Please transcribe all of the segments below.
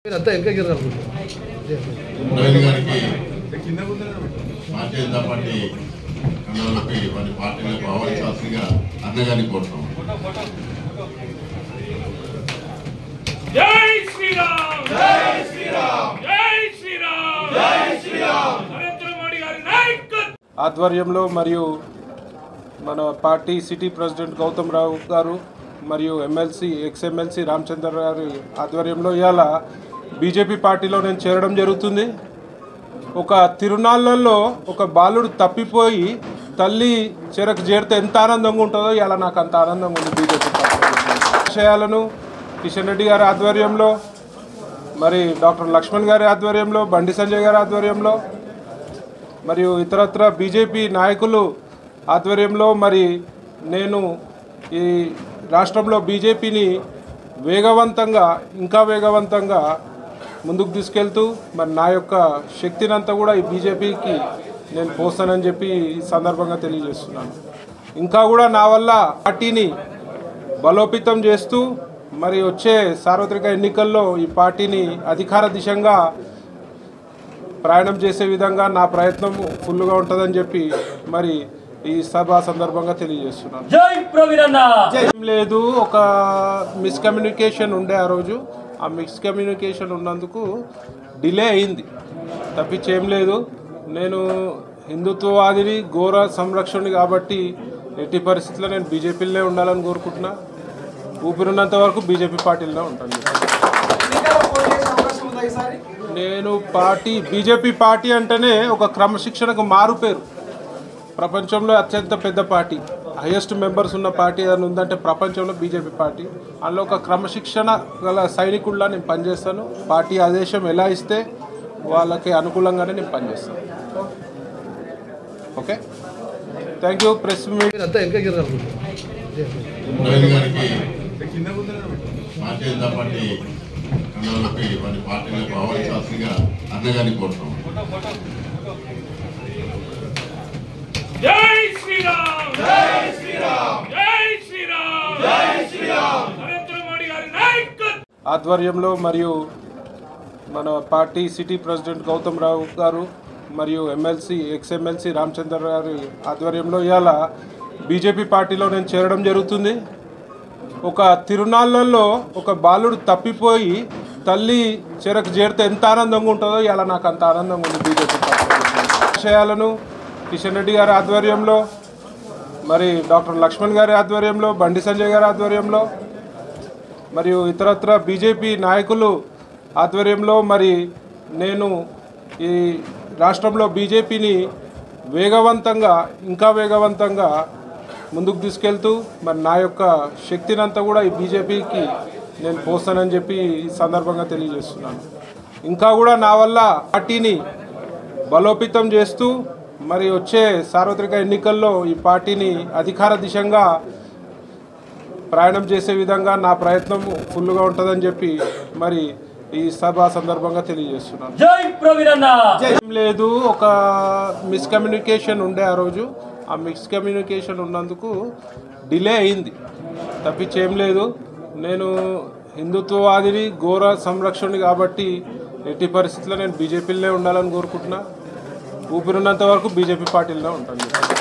అంతా వెనక గిరారు నవీన్ గారికి భారతీయ జనతా పార్టీ కండవలపై వారి పార్టీలకు ఆవరించాల్సిందిగా అన్నగారిని కోరుతాం జై శ్రీరామ్ జై శ్రీరామ్ జై శ్రీరామ్ జై శ్రీరామ్ నరేంద్ర మోడీ గారి నాయకత్వం ఆధ్వర్యంలో మరియు మన party city president Gautham Rao garu మరియు ఎమ్మెల్సీ ఎక్స్ ఎమ్మెల్సీ రామచంద్ర గారి ఆధ్వర్యంలో ఇవాళ బీజేపీ పార్టీలో నేను చేరడం జరుగుతుంది ఒక తిరునాళ్ళల్లో ఒక బాలుడు తప్పిపోయి తల్లి చెరకు చేరితే ఎంత ఆనందంగా ఉంటుందో ఇవాళ నాకు అంత ఆనందంగా ఉంది బీజేపీ పార్టీ విషయాలను కిషన్ రెడ్డి గారి ఆధ్వర్యంలో మరి డాక్టర్ లక్ష్మణ్ గారి ఆధ్వర్యంలో బండి సంజయ్ గారి ఆధ్వర్యంలో మరియు ఇతరత్ర బీజేపీ నాయకులు ఆధ్వర్యంలో మరి నేను ఈ రాష్ట్రంలో బీజేపీని వేగవంతంగా ఇంకా వేగవంతంగా ముందుకు తీసుకెళ్తూ మరి నా యొక్క శక్తినంతా కూడా ఈ బీజేపీకి నేను పోస్తానని చెప్పి ఈ సందర్భంగా తెలియజేస్తున్నాను ఇంకా కూడా నా వల్ల పార్టీని బలోపేతం చేస్తూ మరి వచ్చే సార్వత్రిక ఎన్నికల్లో ఈ పార్టీని అధికార దిశంగా ప్రయాణం చేసే విధంగా నా ప్రయత్నం ఫుల్గా ఉంటుందని చెప్పి మరి ఈ సభ సందర్భంగా తెలియజేస్తున్నాను జై ప్రవీణన్న ఏం లేదు ఒక మిస్కమ్యూనికేషన్ ఉండే ఆ రోజు ఆ మిస్కమ్యూనికేషన్ ఉన్నందుకు డిలే అయింది తప్పించి ఏం లేదు నేను హిందుత్వవాదిని ఘోర సంరక్షణని కాబట్టి ఎట్టి పరిస్థితుల్లో నేను బీజేపీలోనే ఉండాలని కోరుకుంటున్నా ఊపిరినంత వరకు బీజేపీ పార్టీలోనే ఉంటాను నేను పార్టీ బీజేపీ పార్టీ అంటేనే ఒక క్రమశిక్షణకు మారు పేరు ప్రపంచంలో అత్యంత పెద్ద పార్టీ హైయెస్ట్ మెంబర్స్ ఉన్న పార్టీ ఏదైనా ఉందంటే ప్రపంచంలో బీజేపీ పార్టీ అందులో ఒక క్రమశిక్షణ గల సైనికుల్లా నేను పనిచేస్తాను పార్టీ ఆదేశం ఎలా ఇస్తే వాళ్ళకి అనుకూలంగానే నేను పనిచేస్తాను okay thank you press meet అంతా వెనక గిరారు నవీన్ గారికి భారతీయ జనతా పార్టీ కండవలపై వారి పార్టీలకు ఆవరించాల్సిందిగా అన్నగారిని కోరుతాం జై శ్రీరామ్ జై శ్రీరామ్ జై శ్రీరామ్ జై శ్రీరామ్ నరేంద్ర మోడీ గారి నాయకత్వం ఆధ్వర్యంలో మరియు మన party city president Gautham Rao garu మరియు ఎమ్మెల్సీ ఎక్స్ ఎమ్మెల్సీ రామచంద్ర గారి ఆధ్వర్యంలో ఇవాళ బీజేపీ పార్టీలో నేను చేరడం జరుగుతుంది ఒక తిరునాళ్ళల్లో ఒక బాలుడు తప్పిపోయి తల్లి చెరకు చేరితే ఎంత ఆనందంగా ఉంటుందో ఇవాళ నాకు అంత ఆనందంగా ఉంది బీజేపీ పార్టీ విషయాలను కిషన్ రెడ్డి గారి ఆధ్వర్యంలో మరి డాక్టర్ లక్ష్మణ్ గారి ఆధ్వర్యంలో బండి సంజయ్ గారి ఆధ్వర్యంలో మరియు ఇతరత్ర బీజేపీ నాయకులు ఆధ్వర్యంలో మరి నేను ఈ రాష్ట్రంలో బీజేపీని వేగవంతంగా ఇంకా వేగవంతంగా ముందుకు తీసుకెళ్తూ మరి నా యొక్క శక్తినంతా కూడా ఈ బీజేపీకి నేను పోస్తానని చెప్పి ఈ సందర్భంగా తెలియజేస్తున్నాను ఇంకా కూడా నా వల్ల పార్టీని బలోపేతం చేస్తూ మరి వచ్చే సార్వత్రిక ఎన్నికల్లో ఈ పార్టీని అధికార దిశంగా ప్రయాణం చేసే విధంగా నా ప్రయత్నం ఫుల్గా ఉంటుందని చెప్పి మరి ఈ సభ సందర్భంగా తెలియజేస్తున్నాను జై ప్రవీణన్న ఏం లేదు ఒక మిస్కమ్యూనికేషన్ ఉండే ఆ రోజు ఆ మిస్కమ్యూనికేషన్ ఉన్నందుకు డిలే అయింది తప్పించి ఏం లేదు నేను హిందుత్వవాదిని ఘోర సంరక్షణని కాబట్టి ఎట్టి పరిస్థితుల్లో నేను బీజేపీలోనే ఉండాలని కోరుకుంటున్నా ఊపిరినంత వరకు బీజేపీ పార్టీలోనే ఉంటాను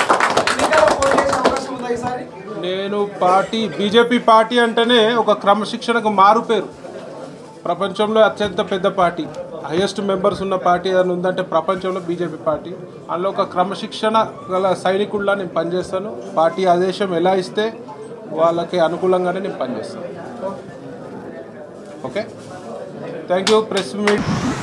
నేను పార్టీ బీజేపీ పార్టీ అంటేనే ఒక క్రమశిక్షణకు మారు పేరు ప్రపంచంలో అత్యంత పెద్ద పార్టీ హైయెస్ట్ మెంబర్స్ ఉన్న పార్టీ ఏదైనా ఉందంటే ప్రపంచంలో బీజేపీ పార్టీ అందులో ఒక క్రమశిక్షణ గల సైనికుల్లా నేను పనిచేస్తాను పార్టీ ఆదేశం ఎలా ఇస్తే వాళ్ళకి అనుకూలంగానే నేను పనిచేస్తాను okay thank you press meet